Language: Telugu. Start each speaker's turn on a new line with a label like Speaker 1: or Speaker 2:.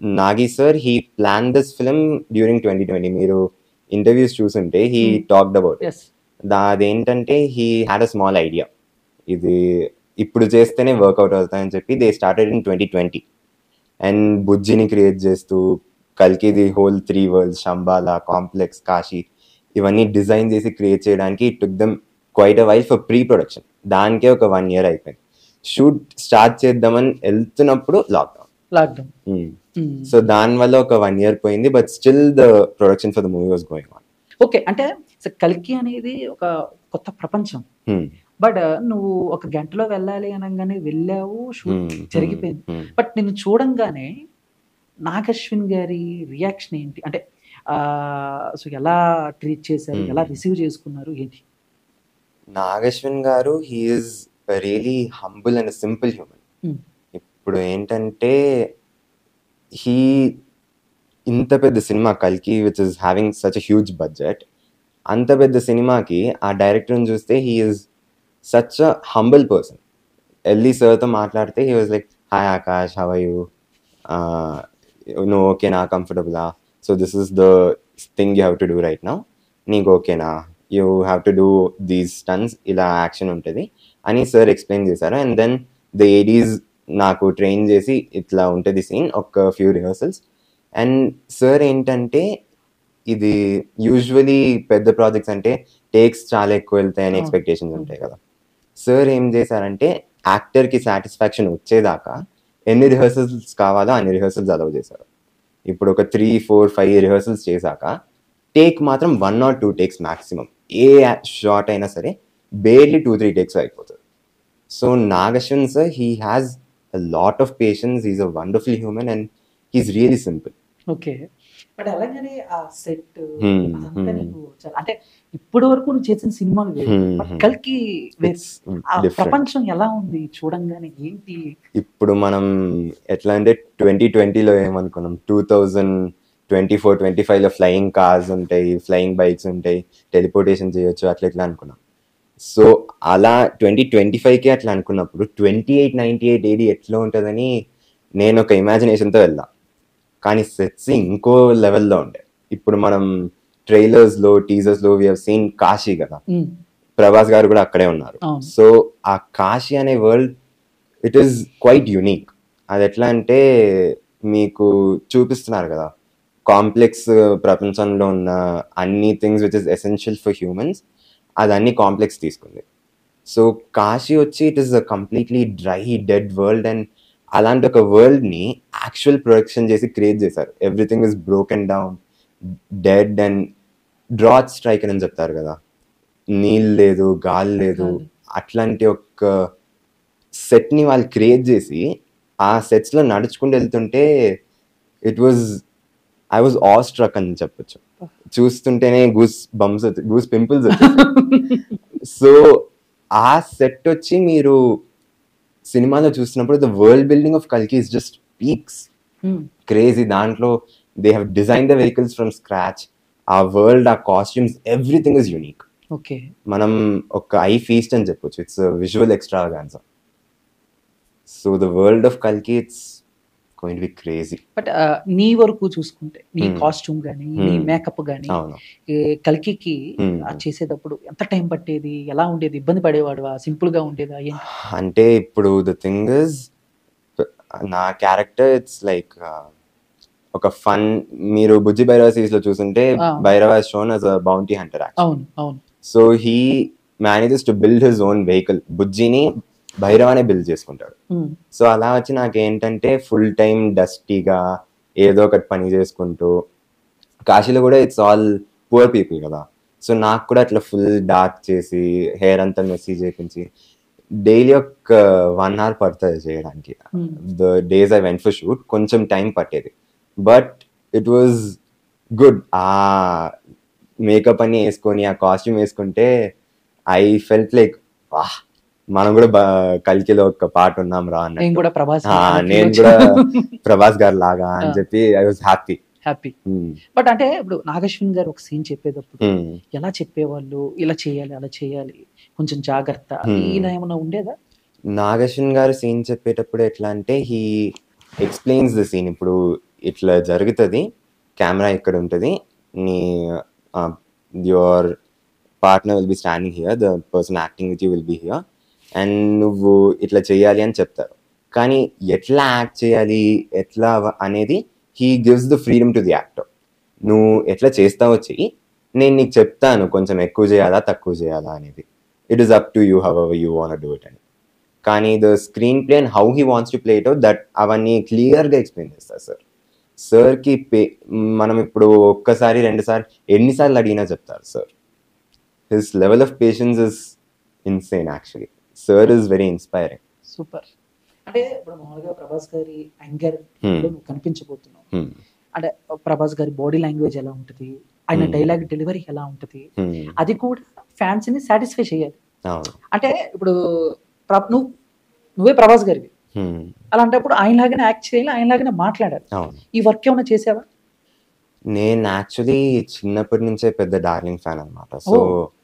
Speaker 1: Nagi sir he plan this film during twenty twenty మీరు ఇంటర్వ్యూస్ చూసుంటే హీ
Speaker 2: Hmm.
Speaker 1: టాక్డ్ అబౌట్
Speaker 2: ఎస్
Speaker 1: దా అదేంటంటే he had a small idea ఇది ఇప్పుడు చేస్తేనే వర్కౌట్ అవుతాయని చెప్పి they started in twenty twenty and బుజ్జిని క్రియేట్ చేస్తూ కల్కిది whole three worlds Shambala complex Kashi ఇవన్నీ డిజైన్ చేసి క్రియేట్ చేయడానికి took them quite a while for pre production దానికే ఒక వన్ ఇయర్ అయిపోయింది షూట్ స్టార్ట్ చేద్దామని వెళ్తున్నప్పుడు లాక్డౌన్
Speaker 2: లాక్డౌన్
Speaker 1: సో దాని వల్ల ఒక వన్ ఇయర్ పోయింది but still the production for the movie was going on
Speaker 2: okay అంటే so కల్కి అనేది ఒక కొత్త ప్రపంచం బట్ నువ్వు ఒక గంటలో వెళ్ళాలి అనగానే వెళ్ళావు షూట్ జరిగిపోయింది బట్ నిన్ను చూడంగానే నాగశ్విన్ గారి రియాక్షన్ ఏంటి అంటే సో ఎలా ట్రీట్ చేశారు
Speaker 1: Hmm.
Speaker 2: ఎలా రిసీవ్ చేసుకున్నారు ఏంటి
Speaker 1: Nag Ashwin garu he's really humble and simple human
Speaker 2: Hmm.
Speaker 1: ఇప్పుడు ఏంటంటే హీ ఇంత పెద్ద సినిమా కల్కి which is having such huge budget అంత పెద్ద సినిమాకి ఆ డైరెక్టర్ని చూస్తే he is such a humble person ఎల్లి సార్తో మాట్లాడితే he was like hi Akash how you నువ్వు ఓకేనా కంఫర్టబులా so this is the thing you have to do right now నీకు ఓకేనా you have to do these stunts ఇలా యాక్షన్ ఉంటుంది అని సార్ ఎక్స్ప్లెయిన్ చేశారు అండ్ దెన్ ద ఏడీస్ నాకు ట్రైన్ చేసి ఇట్లా ఉంటుంది సీన్ ఒక ఫ్యూ రిహర్సల్స్ అండ్ సార్ ఏంటంటే ఇది యూజువలీ పెద్ద ప్రాజెక్ట్స్ అంటే టేక్స్ చాలా ఎక్కువ వెళ్తాయని
Speaker 2: అవును.
Speaker 1: ఎక్స్పెక్టేషన్స్ ఉంటాయి కదా సార్ ఏం చేశారంటే యాక్టర్కి సాటిస్ఫాక్షన్ వచ్చేదాకా ఎన్ని రిహర్సల్స్ కావాలో అన్ని రిహర్సల్స్ అలౌ చేశారు ఇప్పుడు ఒక త్రీ ఫోర్ ఫైవ్ రిహర్సల్స్ చేశాక టేక్ మాత్రం one or two takes maximum a short అయినా సరే బేర్లీ టూ త్రీ టేక్స్ అయిపోతుంది so Nag Ashwin sir he has a lot of patience is a wonderful human and he's really simple
Speaker 2: okay but అలాగనే ఆ సెట్
Speaker 1: Hmm,
Speaker 2: అదంతా
Speaker 1: hmm.
Speaker 2: నీకు చాలా అంటే ఇప్పటి వరకు నువ్వు చేసిన సినిమాలు వేరు
Speaker 1: Hmm,
Speaker 2: బట్
Speaker 1: hmm.
Speaker 2: కల్కి వేరు
Speaker 1: ఇట్స్
Speaker 2: ఆ
Speaker 1: డిఫరెంట్
Speaker 2: ప్రపంచం ఎలా ఉంది చూడంగానే ఏంటి
Speaker 1: ఇప్పుడు మనం ఎట్లా అంటే ట్వంటీ ట్వంటీలో ఏమనుకున్నాం two thousand twenty four twenty ఫైవ్లో ఫ్లయింగ్ కార్స్ ఉంటాయి ఫ్లయింగ్ బైక్స్ ఉంటాయి టెలిపోర్టేషన్ చేయొచ్చు అట్లా ఇట్లా అనుకున్నాం సో అలా ట్వంటీ ట్వంటీ ఫైవ్కి అట్లా అనుకున్నప్పుడు twenty eight ninety eight AD ఎట్లా ఉంటుందని నేను ఒక ఇమాజినేషన్తో వెళ్ళా కానీ సెట్స్ ఇంకో లెవెల్లో ఉండే ఇప్పుడు మనం ట్రైలర్స్లో టీజర్స్లో వీ హవ్ సీన్ కాశీ కదా
Speaker 2: Hmm.
Speaker 1: ప్రభాస్ గారు కూడా అక్కడే ఉన్నారు
Speaker 2: అవును.
Speaker 1: సో ఆ కాశీ అనే world it is quite unique అది ఎట్లా అంటే మీకు చూపిస్తున్నారు కదా కాంప్లెక్స్ ప్రపంచంలో ఉన్న అన్ని things which is essential for humans అది అన్ని కాంప్లెక్స్ తీసుకుంది సో కాశీ వచ్చి it is a completely dry dead world and అలాంటి ఒక వరల్డ్ని యాక్చువల్ ప్రొడక్షన్ చేసి క్రియేట్ చేశారు everything is broken down dead and drought strike అని చెప్తారు కదా నీళ్ళు లేదు గాలి లేదు
Speaker 2: గాలి.
Speaker 1: అట్లాంటి ఒక సెట్ని వాళ్ళు క్రియేట్ చేసి ఆ సెట్స్లో నడుచుకుంటూ వెళ్తుంటే it was I was awestruck అని చెప్పొచ్చు చూస్తుంటేనే goose bumps goose pimples so ఆ సెట్ వచ్చి మీరు సినిమాలో చూసినప్పుడు ద వరల్డ్ బిల్డింగ్ ఆఫ్ కల్కి is just peaks
Speaker 2: Hmm.
Speaker 1: Crazy దాంట్లో they have design the vehicles from scratch ఆ వరల్డ్ ఆ costumes everything is unique
Speaker 2: okay
Speaker 1: మనం ఒక ఐ ఫీస్ట్ అని చెప్పొచ్చు it's visual extravagance so the world of కల్కి it's going be crazy
Speaker 2: but నీ వరకు చూసుకుంటే నీ
Speaker 1: Hmm.
Speaker 2: కాస్ట్యూమ్ కానీ నీ
Speaker 1: Hmm.
Speaker 2: మేకప్ కానీ
Speaker 1: అవును
Speaker 2: కల్కికి
Speaker 1: Hmm.
Speaker 2: ఆ చేసేటప్పుడు ఎంత టైం పట్టేది ఎలా ఉండేది ఇబ్బంది పడేవాడువా సింపుల్ గా ఉండేదా ఏంటి
Speaker 1: అంటే ఇప్పుడు ద థింగ్ ఇస్ నా క్యారెక్టర్ ఇట్స్ లైక్ ఒక ఫన్ మీరు బుజ్జి భైరవ సిరీస్ లో చూసుంటే
Speaker 2: Ah.
Speaker 1: Bhairava shown as a bounty hunter
Speaker 2: అవును అవును
Speaker 1: so he manages to build his own vehicle బుజ్జిని భైరవానే బిల్డ్ చేసుకుంటాడు
Speaker 2: Hmm.
Speaker 1: సో అలా వచ్చి నాకు ఏంటంటే ఫుల్ టైం డస్టీగా ఏదో ఒకటి పని చేసుకుంటూ కాశీలో కూడా ఇట్స్ ఆల్ పువర్ పీపుల్ కదా సో నాకు కూడా అట్లా ఫుల్ డార్క్ చేసి హెయిర్ అంతా మెస్సీ చేపించి డైలీ ఒక వన్ అవర్ పడుతుంది చేయడానికి
Speaker 2: Hmm.
Speaker 1: The days I went for shoot కొంచెం టైం పట్టేది బట్ ఇట్ వాజ్ గుడ్ ఆ మేకప్ అని వేసుకొని ఆ కాస్ట్యూమ్ వేసుకుంటే ఐ ఫెల్ట్ లైక్ వాహ్ మనం కూడా బా- కల్కిలో ఒక పాట ఉన్నాం రా
Speaker 2: నేను
Speaker 1: అన్నట్టు
Speaker 2: కూడా ప్రభాస్
Speaker 1: ఆ, నేను కూడా ప్రభాస్ గారు లాగా అని చెప్పి I was happy
Speaker 2: happy but అంటే ఇప్పుడు నాగశ్విన్ గారు ఒక సీన్ చెప్పేటప్పుడు ఎలా చెప్పేవాళ్ళు ఇలా చేయాలి అలా చేయాలి కొంచెం జాగ్రత్త
Speaker 1: Hmm.
Speaker 2: ఇలా ఏమైనా ఉండేదా
Speaker 1: నాగశ్విన్ గారు సీన్ చెప్పేటప్పుడు ఎట్లా అంటే హీ ఎక్స్ప్లెయిన్స్ ద సీన్ ఇప్పుడు ఇట్లా జరుగుతుంది కెమెరా ఇక్కడ ఉంటుంది నీ your partner will be standing here the person acting with you will be here and నువ్వు ఇట్లా చేయాలి అని చెప్తారు కానీ ఎట్లా యాక్ట్ చేయాలి ఎట్లా వ- అనేది he gives the freedom to the actor నువ్వు ఎట్లా చేస్తావో చెయ్యి నేను నీకు చెప్తాను కొంచెం ఎక్కువ చేయాలా తక్కువ చేయాలా అనేది it is up to you however you want do it అని కానీ the screenplay and how he wants to play it that అవన్నీ క్లియర్గా ఎక్స్ప్లెయిన్ చేస్తారు సార్ సార్కి పే మనం ఇప్పుడు ఒక్కసారి రెండుసార్లు ఎన్నిసార్లు అడిగినా చెప్తారు sir his level of patience is insane actually sir is very inspiring
Speaker 2: super అంటే ఇప్పుడు మామూలుగా ప్రభాస్ గారి యాంగర్
Speaker 1: Hmm.
Speaker 2: నువ్వు కనిపించబోతున్నావు అంటే ప్రభాస్ గారి బాడీ లాంగ్వేజ్ ఎలా ఉంటుంది ఆయన
Speaker 1: Hmm.
Speaker 2: డైలాగ్ డెలివరీ ఎలా ఉంటుంది అది కూడా ఫ్యాన్స్ ని సాటిస్ఫై చేయాలి
Speaker 1: అవును
Speaker 2: అంటే ఇప్పుడు ప్ర- నువ్వు నువ్వే ప్రభాస్ గారివి
Speaker 1: Hmm.
Speaker 2: అలాంటప్పుడు ఆయనలాగానే యాక్ట్ చేయాలి ఆయనలాగానే మాట్లాడాలి
Speaker 1: అవును
Speaker 2: ఈ వర్క్ ఏమైనా చేసావా
Speaker 1: నేను యాక్చువల్లీ చిన్నప్పటి నుంచే పెద్ద డార్లింగ్ ఫ్యాన్ అనమాట సో
Speaker 2: Oh.